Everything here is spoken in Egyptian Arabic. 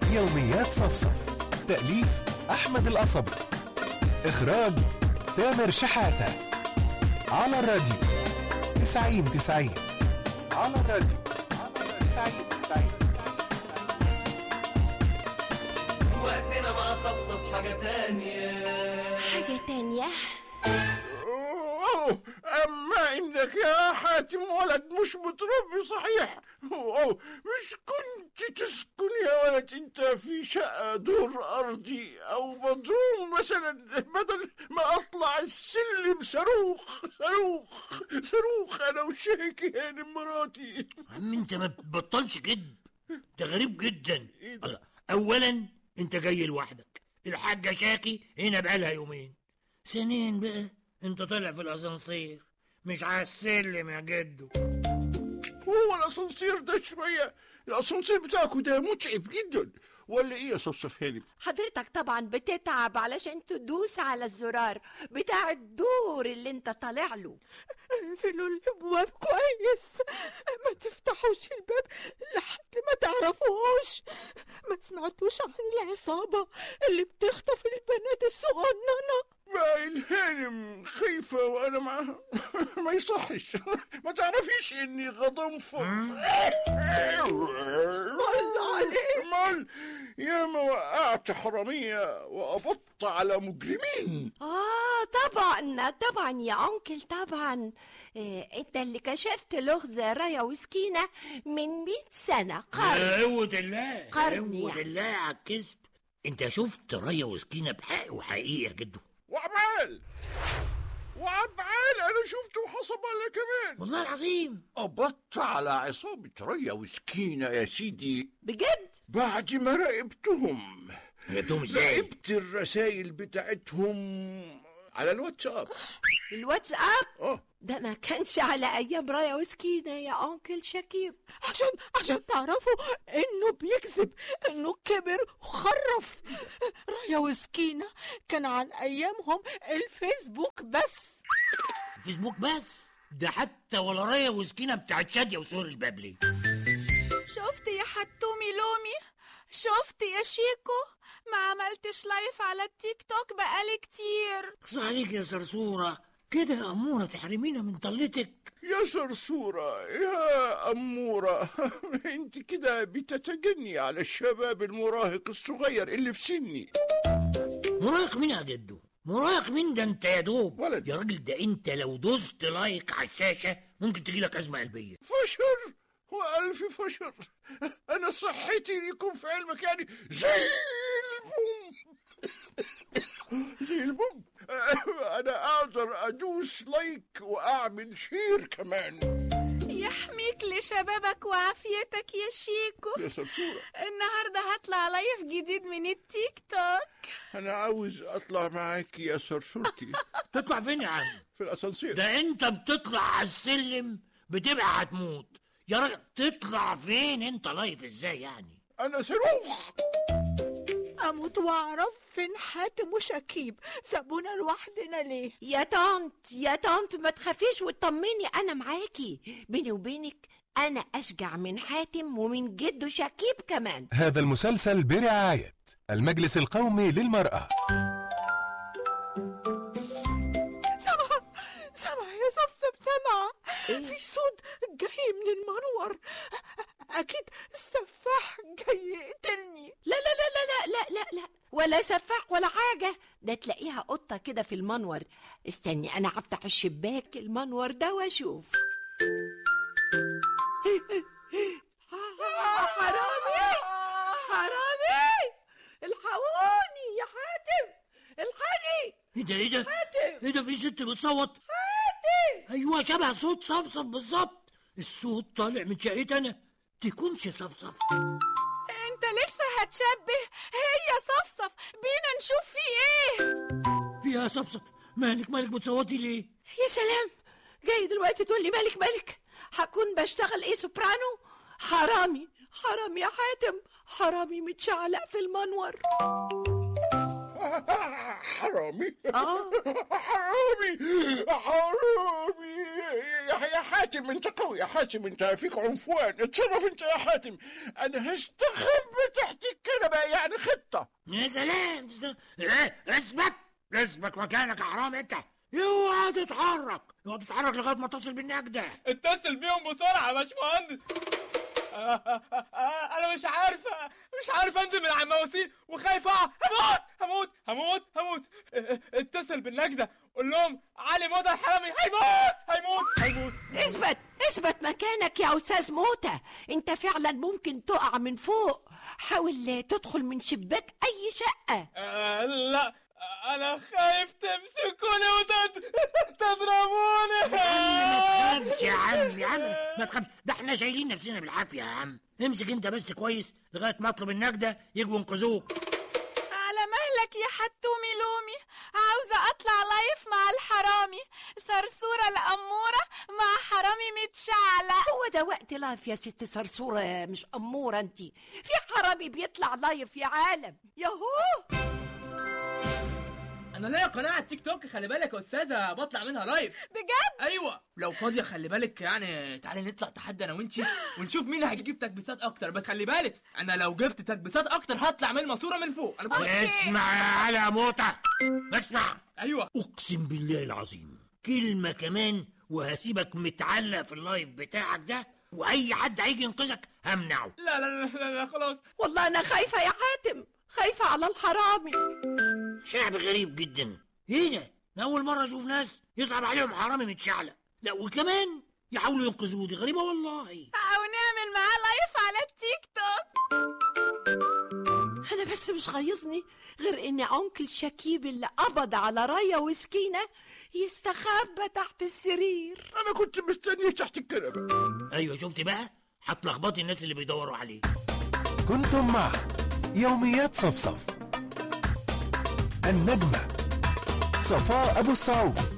يوميات صفصف تأليف أحمد القصبي إخراج تامر شحاتة على الراديو تسعين تسعين على الراديو تسعين تسعين وقتنا مع صفصف حاجة تانية حاجة تانية أوه، أما إنك يا حاتم ولد مش متربي صحيح أوه، مش كنت تسكن يا ولد أنت في شقة دور أرضي أو بدروم مثلا بدل ما أطلع السلم صاروخ صاروخ صاروخ أنا وشيكي هاني مراتي عم انت ما بتبطلش كذب ده غريب جدا إيه ده؟ الله. اولا انت جاي لوحدك الحاجة شاكي هنا بقالها يومين ثانيا بقى انت طالع في الاسانسير مش على السلم يا جدو هو الأسانسير ده شوية الأسانسير بتاعكوا ده متعب جدا ولا إيه يا صفصف هاني حضرتك طبعا بتتعب علشان تدوس على الزرار بتاع الدور اللي انت طالع له اقفلوا الابواب كويس ما تفتحوش الباب لحد ما تعرفوش ما سمعتوش عن العصابة اللي بتخطف البنات الصغننة ما الهانم خايفة وأنا معاها ما يصحش ما تعرفيش إني غضنفر مال يا ما وقعت حرامية وقبضت على مجرمين اه طبعا طبعا يا انكل طبعا إيه انت اللي كشفت لغز رايا وسكينة من مئة سنة قرن قوة الله قرن قوة يعني. الله على الكذب انت شفت ريا وسكينة بحق وحقيقي يا جدو وعبعال وعبعال أنا شفته وحصل أنا كمان والله العظيم قبضت على عصابة ريا وسكينة يا سيدي بجد بعد ما راقبتهم جبتهم ازاي راقبت الرسائل بتاعتهم على الواتساب الواتساب اه ده ما كانش على ايام رايا وسكينة يا انكل شكيب عشان عشان تعرفوا انه بيكذب انه كبر وخرف رايا وسكينة كان عن ايامهم الفيسبوك بس فيسبوك بس ده حتى ولا ريا وسكينة بتاعت شادية وسور البابلي شفت يا حتومي لومي شفت يا شيكو ما عملتش لايف على التيك توك بقالي كتير اقصى عليك يا صرصورة كده يا أمورة تحرمينا من طلتك يا صرصورة يا أمورة انت كده بتتجني على الشباب المراهق الصغير اللي في سني مراهق مين يا جدو مراهق مين ده انت يا دوب ولد. يا راجل ده انت لو دوست لايك على الشاشة ممكن تجيلك أزمة قلبية فشر وألف فشر أنا صحتي يكون في علمك يعني زي البوم زي البوم أنا أقدر أدوس لايك وأعمل شير كمان يحميك لشبابك وعافيتك يا شيكو يا صرصورة النهاردة هطلع لايف جديد من التيك توك أنا عاوز أطلع معاك يا صرصورتي تطلع فين يا عم في الأسانسير ده انت بتطلع على السلم بتبقى هتموت يا راجل تطلع فين انت لايف ازاي يعني أنا صاروخ اموت واعرف فين حاتم وشكيب سابونا لوحدنا ليه يا طنط يا طنط ما تخافيش وتطمني انا معاكي بيني وبينك انا اشجع من حاتم ومن جده شكيب كمان هذا المسلسل برعاية المجلس القومي للمرأة سامعة سامعة يا صفصف سامعة في صوت جاي من المنور أكيد السفاح جاي يقتلني لا لا لا لا لا لا لا لا ولا سفاح ولا حاجة ده تلاقيها قطة كده في المنور استني أنا هفتح الشباك المنور ده وأشوف حرامي حرامي الحقوني يا حاتم الحقني ايه ده ايه ده حاتم ايه ده في ست بتصوت حاتم ايوه شبه صوت صفصف بالظبط الصوت طالع من شقتي انا تكونش صفصف انت لسه هتشبه هي صفصف بينا نشوف في ايه فيها صفصف مالك مالك بتصوتي ليه يا سلام جاي دلوقتي تقول لي مالك مالك هكون بشتغل ايه سوبرانو حرامي حرامي يا حاتم حرامي متشعلق في المنور حرامي اه حرامي حرامي يا يا حاتم انت قوي يا حاتم انت فيك عنفوان اتصرف انت يا حاتم انا هستخبى تحت الكنبه بقى يعني خطة يا سلام تست- ايه اثبت اثبت مكانك يا حرام انت اوعى تتحرك اوعى تتحرك لغايه ما تصل بالنجده اتصل بيهم بسرعة يا باشمهندس انا مش عارف مش عارف انزل من على المواسير وخايف اقع هموت هموت هموت هموت اتصل بالنجدة قول لهم علي موتى الحرامي هيموت هيموت هيموت اثبت اثبت مكانك يا استاذ موتى انت فعلا ممكن تقع من فوق حاول تدخل من شباك اي شقه آه، لا انا خايف تمسكوني وتضربوني ما تخافش يا عم يا عم ما تخافش ده احنا شايلين نفسنا بالعافيه يا عم امسك انت بس كويس لغايه ما اطلب النجده يجوا ينقذوك على مهلك يا حتومي لومي عاوزة أطلع لايف مع الحرامي صرصورة الأمورة مع حرامي متشعلق هو ده وقت لايف يا ست صرصوره مش اموره انت في حرامي بيطلع لايف يا عالم ياهو انا ليا قناه على التيك توك خلي بالك يا استاذه بطلع منها لايف بجد ايوه لو فاضيه خلي بالك يعني تعالي نطلع تحدي انا وانتي ونشوف مين هيجيب تكبيسات اكتر بس خلي بالك انا لو جبت تكبيسات اكتر هطلع من الماسوره من فوق انا بقول اسمع يا على موتى اسمع ايوه اقسم بالله العظيم كلمه كمان وهسيبك متعلق في اللايف بتاعك ده واي حد هيجي ينقذك همنعه لا لا لا لا, لا خلاص والله انا خايفه يا حاتم خايفه على الحرامي شعب غريب جدا ايه ده أنا اول مره اشوف ناس يصعب عليهم حرامي متشعلق لا وكمان يحاولوا ينقذوه دي غريبه والله أو نعمل معاه لايف على التيك توك انا بس مش غيظني غير ان انكل شكيب اللي قبض على رايا وسكينه يستخبى تحت السرير انا كنت مستنيه تحت الكنبة ايوه شفت بقى هتلخبطي الناس اللي بيدوروا عليه كنتم مع يوميات صفصف النجمة صفاء أبو السعود